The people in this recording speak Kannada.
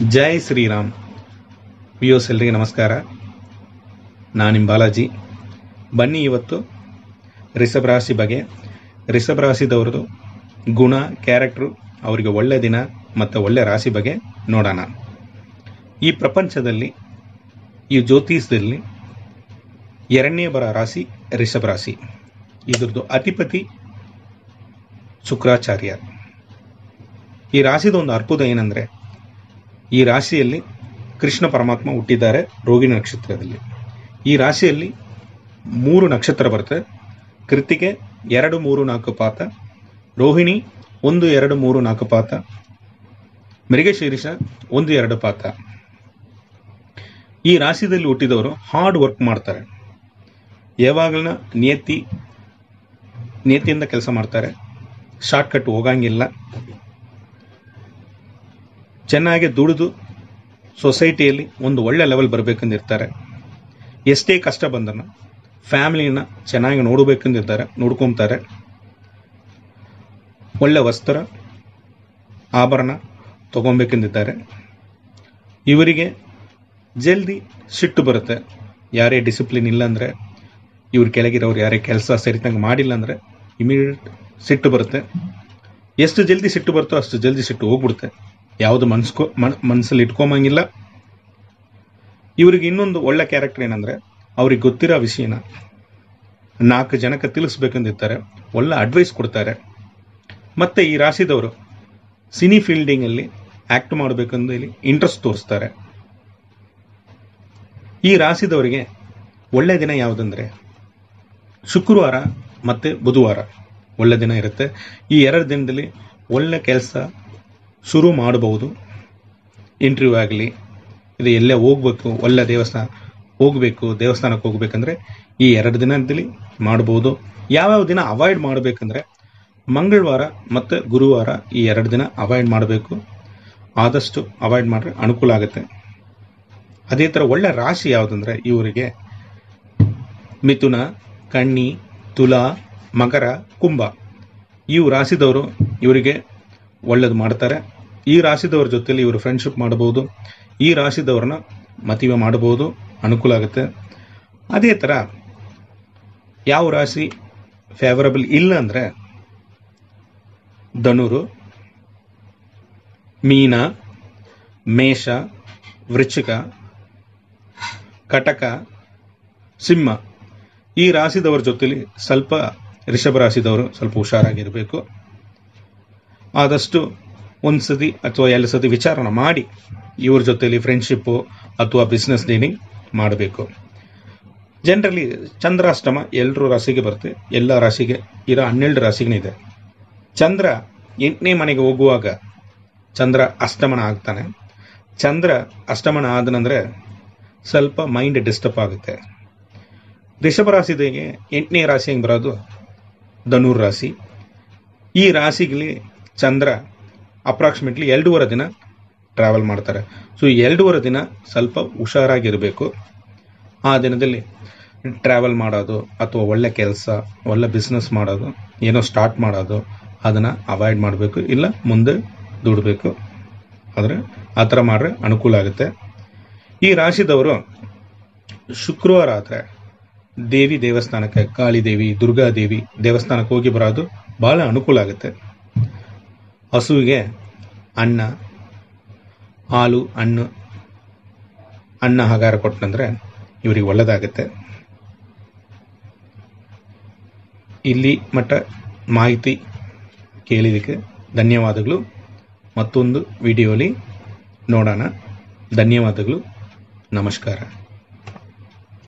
ಜೈ ಶ್ರೀರಾಮ್ ವಿಯೋಸ್ ಎಲ್ರಿಗೆ ನಮಸ್ಕಾರ ನಾನು ನಿಮ್ಮ ಬಾಲಾಜಿ ಬನ್ನಿ ಇವತ್ತು ರಿಷಭ ರಾಶಿ ಬಗ್ಗೆ ರಿಷಭ ರಾಶಿದವ್ರದ್ದು ಗುಣ ಕ್ಯಾರೆಕ್ಟ್ರು ಅವರಿಗೆ ಒಳ್ಳೆ ದಿನ ಮತ್ತು ಒಳ್ಳೆ ರಾಶಿ ಬಗ್ಗೆ ನೋಡೋಣ ಈ ಪ್ರಪಂಚದಲ್ಲಿ ಈ ಜ್ಯೋತಿಷದಲ್ಲಿ ಎರಡನೇ ಬರ ರಾಶಿ ರಿಷಭ ರಾಶಿ ಇದ್ರದ್ದು ಅಧಿಪತಿ ಶುಕ್ರಾಚಾರ್ಯ ಈ ರಾಶಿದ ಒಂದು ಅರ್ಬುದ ಏನಂದ್ರೆ ಈ ರಾಶಿಯಲ್ಲಿ ಕೃಷ್ಣ ಪರಮಾತ್ಮ ಹುಟ್ಟಿದ್ದಾರೆ ರೋಗಿಣಿ ನಕ್ಷತ್ರದಲ್ಲಿ ಈ ರಾಶಿಯಲ್ಲಿ ಮೂರು ನಕ್ಷತ್ರ ಬರುತ್ತೆ ಕೃತಿಕೆ ಎರಡು ಮೂರು ನಾಲ್ಕು ಪಾತ ರೋಹಿಣಿ ಒಂದು ಎರಡು ಮೂರು ನಾಲ್ಕು ಪಾತ ಮೃಗಶೀರ್ಷ ಒಂದು ಎರಡು ಪಾತ ಈ ರಾಶಿಯಲ್ಲಿ ಹುಟ್ಟಿದವರು ಹಾರ್ಡ್ ವರ್ಕ್ ಮಾಡ್ತಾರೆ ಯಾವಾಗಲೂ ನಿಯತಿ ನಿಯತಿಯಿಂದ ಕೆಲಸ ಮಾಡ್ತಾರೆ ಶಾರ್ಟ್ಕಟ್ ಹೋಗಂಗಿಲ್ಲ ಚೆನ್ನಾಗಿ ದುಡಿದು ಸೊಸೈಟಿಯಲ್ಲಿ ಒಂದು ಒಳ್ಳೆ ಲೆವೆಲ್ ಬರಬೇಕಂದಿರ್ತಾರೆ ಎಷ್ಟೇ ಕಷ್ಟ ಬಂದನು ಫ್ಯಾಮಿಲಿನ ಚೆನ್ನಾಗಿ ನೋಡಬೇಕಂದಿರ್ತಾರೆ ನೋಡ್ಕೊಂತಾರೆ ಒಳ್ಳೆ ವಸ್ತ್ರ ಆಭರಣ ತಗೊಬೇಕೆಂದಿದ್ದಾರೆ ಇವರಿಗೆ ಜಲ್ದಿ ಸಿಟ್ಟು ಬರುತ್ತೆ ಯಾರೇ ಡಿಸಿಪ್ಲಿನ್ ಇಲ್ಲ ಅಂದರೆ ಇವ್ರ ಕೆಳಗಿರೋರು ಯಾರೇ ಕೆಲಸ ಸರಿತಂಗೆ ಮಾಡಿಲ್ಲ ಅಂದರೆ ಇಮಿಡಿಯೇಟ್ ಸಿಟ್ಟು ಬರುತ್ತೆ ಎಷ್ಟು ಜಲ್ದಿ ಸಿಟ್ಟು ಬರುತ್ತೋ ಅಷ್ಟು ಜಲ್ದಿ ಸಿಟ್ಟು ಹೋಗ್ಬಿಡುತ್ತೆ ಯಾವುದು ಮನ್ಸ್ಕೊ ಮನ್ ಮನಸ್ಸಲ್ಲಿ ಇಟ್ಕೊಂಬಂಗಿಲ್ಲ ಇವ್ರಿಗೆ ಇನ್ನೊಂದು ಒಳ್ಳೆ ಕ್ಯಾರೆಕ್ಟರ್ ಏನಂದ್ರೆ ಅವ್ರಿಗೆ ಗೊತ್ತಿರೋ ವಿಷಯನ ನಾಲ್ಕು ಜನಕ್ಕೆ ತಿಳಿಸ್ಬೇಕಂದಿರ್ತಾರೆ ಒಳ್ಳೆ ಅಡ್ವೈಸ್ ಕೊಡ್ತಾರೆ ಮತ್ತೆ ಈ ರಾಶಿದವರು ಸಿನಿ ಫೀಲ್ಡಿಂಗ್ ಅಲ್ಲಿ ಆಕ್ಟ್ ಮಾಡಬೇಕಂದು ಇಲ್ಲಿ ಇಂಟ್ರೆಸ್ಟ್ ತೋರಿಸ್ತಾರೆ ಈ ರಾಶಿದವರಿಗೆ ಒಳ್ಳೆ ದಿನ ಯಾವುದಂದ್ರೆ ಶುಕ್ರವಾರ ಮತ್ತೆ ಬುಧವಾರ ಒಳ್ಳೆ ದಿನ ಇರುತ್ತೆ ಈ ಎರಡು ದಿನದಲ್ಲಿ ಒಳ್ಳೆ ಕೆಲಸ ಶುರು ಮಾಡಬಹುದು ಇಂಟರ್ವ್ಯೂ ಆಗಲಿ ಇದು ಎಲ್ಲೇ ಹೋಗ್ಬೇಕು ಒಳ್ಳೆ ದೇವಸ್ಥಾನ ಹೋಗ್ಬೇಕು ದೇವಸ್ಥಾನಕ್ಕೆ ಹೋಗ್ಬೇಕಂದ್ರೆ ಈ ಎರಡು ದಿನದಲ್ಲಿ ಮಾಡಬಹುದು ಯಾವ್ಯಾವ ದಿನ ಅವಾಯ್ಡ್ ಮಾಡಬೇಕಂದ್ರೆ ಮಂಗಳವಾರ ಮತ್ತು ಗುರುವಾರ ಈ ಎರಡು ದಿನ ಅವಾಯ್ಡ್ ಮಾಡಬೇಕು ಆದಷ್ಟು ಅವಾಯ್ಡ್ ಮಾಡ್ರೆ ಅನುಕೂಲ ಆಗುತ್ತೆ ಅದೇ ಥರ ಒಳ್ಳೆ ರಾಶಿ ಯಾವುದಂದ್ರೆ ಇವರಿಗೆ ಮಿಥುನ ಕಣ್ಣಿ ತುಲಾ ಮಕರ ಕುಂಭ ಇವು ರಾಶಿದವರು ಇವರಿಗೆ ಒಳ್ಳೇದು ಮಾಡ್ತಾರೆ ಈ ರಾಶಿದವ್ರ ಜೊತೆಲಿ ಇವರು ಫ್ರೆಂಡ್ಶಿಪ್ ಮಾಡಬಹುದು ಈ ರಾಶಿದವ್ರನ್ನ ಮದುವೆ ಮಾಡಬಹುದು ಅನುಕೂಲ ಆಗುತ್ತೆ ಅದೇ ಥರ ಯಾವ ರಾಶಿ ಫೇವರಬಲ್ ಇಲ್ಲ ಅಂದರೆ ಧನುರು ಮೀನ ಮೇಷ ವೃಶ್ಚಿಕ ಕಟಕ ಸಿಂಹ ಈ ರಾಶಿದವರ ಜೊತೆಲಿ ಸ್ವಲ್ಪ ರಿಷಭ ರಾಶಿದವರು ಸ್ವಲ್ಪ ಹುಷಾರಾಗಿರಬೇಕು ಆದಷ್ಟು ಒಂದು ಸತಿ ಅಥವಾ ಎರಡು ಸತಿ ವಿಚಾರಣ ಮಾಡಿ ಇವ್ರ ಜೊತೆಲಿ ಫ್ರೆಂಡ್ಶಿಪ್ಪು ಅಥವಾ ಬಿಸ್ನೆಸ್ ಡೀಲಿಂಗ್ ಮಾಡಬೇಕು ಜನರಲಿ ಚಂದ್ರಾಷ್ಟಮ ಎಲ್ಲರೂ ರಾಶಿಗೆ ಬರುತ್ತೆ ಎಲ್ಲ ರಾಶಿಗೆ ಇರೋ ಹನ್ನೆರಡು ರಾಶಿಗೂ ಇದೆ ಚಂದ್ರ ಎಂಟನೇ ಮನೆಗೆ ಹೋಗುವಾಗ ಚಂದ್ರ ಅಷ್ಟಮನ ಆಗ್ತಾನೆ ಚಂದ್ರ ಅಷ್ಟಮನ ಆದನಂದ್ರೆ ಸ್ವಲ್ಪ ಮೈಂಡ್ ಡಿಸ್ಟರ್ಬ್ ಆಗುತ್ತೆ ರಿಷಭ ರಾಶಿಗೆ ಎಂಟನೇ ರಾಶಿ ಹೆಂಗೆ ಬರೋದು ಧನುರ್ ರಾಶಿ ಈ ರಾಶಿಗೆ ಚಂದ್ರ ಅಪ್ರಾಕ್ಸಿಮೇಟ್ಲಿ ಎರಡೂವರೆ ದಿನ ಟ್ರಾವೆಲ್ ಮಾಡ್ತಾರೆ ಸೊ ಈ ಎರಡೂವರೆ ದಿನ ಸ್ವಲ್ಪ ಹುಷಾರಾಗಿರಬೇಕು ಆ ದಿನದಲ್ಲಿ ಟ್ರಾವೆಲ್ ಮಾಡೋದು ಅಥವಾ ಒಳ್ಳೆ ಕೆಲಸ ಒಳ್ಳೆ ಬಿಸ್ನೆಸ್ ಮಾಡೋದು ಏನೋ ಸ್ಟಾರ್ಟ್ ಮಾಡೋದು ಅದನ್ನು ಅವಾಯ್ಡ್ ಮಾಡಬೇಕು ಇಲ್ಲ ಮುಂದೆ ದುಡಬೇಕು ಆದರೆ ಆ ಥರ ಮಾಡ್ರೆ ಅನುಕೂಲ ಆಗುತ್ತೆ ಈ ರಾಶಿದವರು ಶುಕ್ರವಾರ ಆದರೆ ದೇವಿ ದೇವಸ್ಥಾನಕ್ಕೆ ಕಾಳಿದೇವಿ ದುರ್ಗಾದೇವಿ ದೇವಸ್ಥಾನಕ್ಕೆ ಹೋಗಿ ಬರೋದು ಬಹಳ ಅನುಕೂಲ ಆಗುತ್ತೆ ಹಸುವಿಗೆ ಅನ್ನ ಹಾಲು ಹಣ್ಣು ಅನ್ನ ಆಹಾರ ಕೊಟ್ಟಂದ್ರೆ ಇವರಿಗೆ ಒಳ್ಳೆಯದಾಗುತ್ತೆ ಇಲ್ಲಿ ಮಟ್ಟ ಮಾಹಿತಿ ಕೇಳಿದಕ್ಕೆ ಧನ್ಯವಾದಗಳು ಮತ್ತೊಂದು ವಿಡಿಯೋಲಿ ನೋಡೋಣ ಧನ್ಯವಾದಗಳು ನಮಸ್ಕಾರ